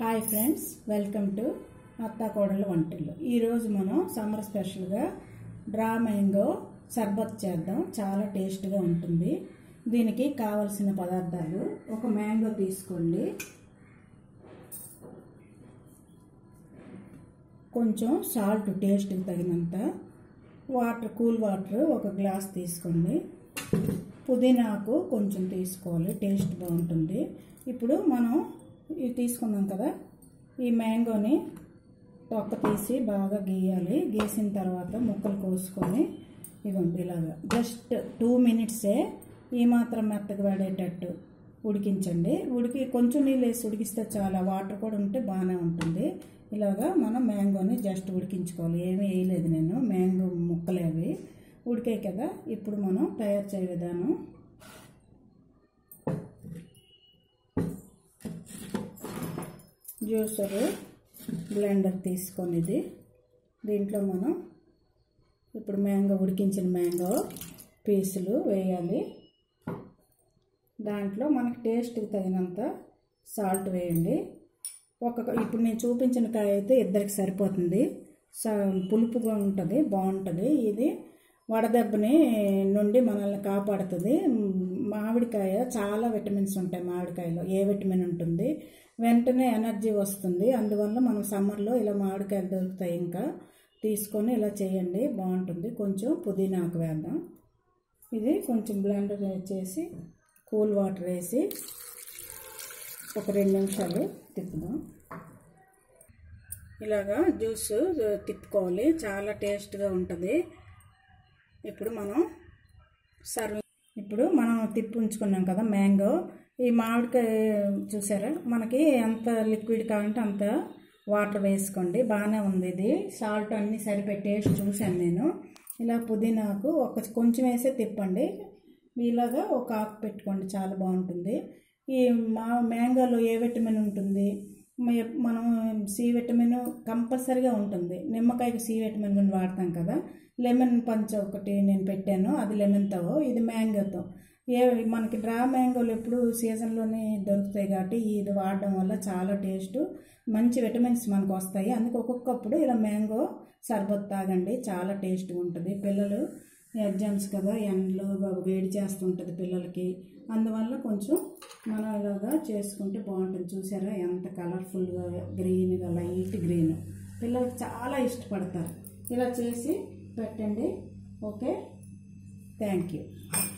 hi friends welcome to అత్తా కోడల వంటలు ఈరోజు మనం సమ్మర్ స్పెషల్గా డ్రా మ్యాంగో సర్బత్ చేద్దాం చాలా టేస్ట్గా ఉంటుంది దీనికి కావలసిన పదార్థాలు ఒక మ్యాంగో తీసుకోండి కొంచెం సాల్ట్ టేస్ట్కి తగినంత వాటర్ కూల్ వాటర్ ఒక గ్లాస్ తీసుకోండి పుదీనాకు కొంచెం తీసుకోవాలి టేస్ట్ బాగుంటుంది ఇప్పుడు మనం ఇది తీసుకున్నాం కదా ఈ మ్యాంగోని తొక్క తీసి బాగా గీయాలి గీసిన తర్వాత ముక్కలు కోసుకొని ఇదిగోండి ఇలాగా జస్ట్ టూ మినిట్సే ఈ మాత్రం మెత్తగా పడేటట్టు ఉడికించండి ఉడికి కొంచెం నీళ్ళు వేసి ఉడికిస్తే చాలా వాటర్ కూడా ఉంటే బాగానే ఉంటుంది ఇలాగా మనం మ్యాంగోని జస్ట్ ఉడికించుకోవాలి ఏమీ వేయలేదు నేను మ్యాంగో ముక్కలు అవి ఉడికాయి కదా ఇప్పుడు మనం తయారు చేయ విధానం జ్యూసర్ బ్లెండర్ తీసుకొని ఇది దీంట్లో మనం ఇప్పుడు మ్యాంగో ఉడికించిన మ్యాంగో పీసులు వేయాలి దాంట్లో మనకి టేస్ట్కి తగినంత సాల్ట్ వేయండి ఒక ఇప్పుడు నేను చూపించిన కాయ అయితే ఇద్దరికి సరిపోతుంది పులుపుగా ఉంటుంది బాగుంటుంది ఇది వడదెబ్బని నుండి మనల్ని కాపాడుతుంది మామిడికాయ చాలా విటమిన్స్ ఉంటాయి మామిడికాయలో ఏ విటమిన్ ఉంటుంది వెంటనే ఎనర్జీ వస్తుంది అందువల్ల మనం సమ్మర్లో ఇలా మామిడికాయలు దొరుకుతాయి ఇంకా తీసుకొని ఇలా చేయండి బాగుంటుంది కొంచెం పుదీనాకు వేద్దాం ఇది కొంచెం బ్లెండర్ చేసి కూల్ వాటర్ వేసి ఒక రెండు నిమిషాలు తిప్పుదాం ఇలాగా జ్యూస్ తిప్పుకోవాలి చాలా టేస్ట్గా ఉంటుంది ఇప్పుడు మనం సర్వ్ ఇప్పుడు మనం తిప్పి ఉంచుకున్నాం కదా మ్యాంగో ఈ మామిడికాయ చూసారా మనకి ఎంత లిక్విడ్ కావాలంటే అంత వాటర్ వేసుకోండి బాగానే ఉంది ఇది సాల్ట్ అన్నీ సరిపోయి టేస్ట్ చూశాను నేను ఇలా పుదీనాకు ఒక కొంచెం వేసే తిప్పండి ఇలాగా ఒక ఆకు పెట్టుకోండి చాలా బాగుంటుంది ఈ మా మ్యాంగోలో ఏ విటమిన్ ఉంటుంది మనం సి విటమిన్ కంపల్సరీగా ఉంటుంది నిమ్మకాయకి సి విటమిన్ గురించి వాడతాం కదా లెమన్ పంచ ఒకటి నేను పెట్టాను అది లెమన్తో ఇది మ్యాంగోతో ఏ మనకి డ్రా మ్యాంగోలు ఎప్పుడు సీజన్లోనే దొరుకుతాయి కాబట్టి ఇది వాడడం వల్ల చాలా టేస్ట్ మంచి విటమిన్స్ మనకు వస్తాయి అందుకే ఒక్కొక్కప్పుడు ఇలా మ్యాంగో సర్బత్ తాగండి చాలా టేస్ట్గా ఉంటుంది పిల్లలు ఎగ్జామ్స్ కదా ఎండలో వేడి చేస్తుంటుంది పిల్లలకి అందువల్ల కొంచెం మనం ఇలాగా చేసుకుంటే బాగుంటుంది చూసారా ఎంత కలర్ఫుల్గా గ్రీన్గా లైట్ గ్రీన్ పిల్లలకి చాలా ఇష్టపడతారు ఇలా చేసి పెట్టండి ఓకే థ్యాంక్ యూ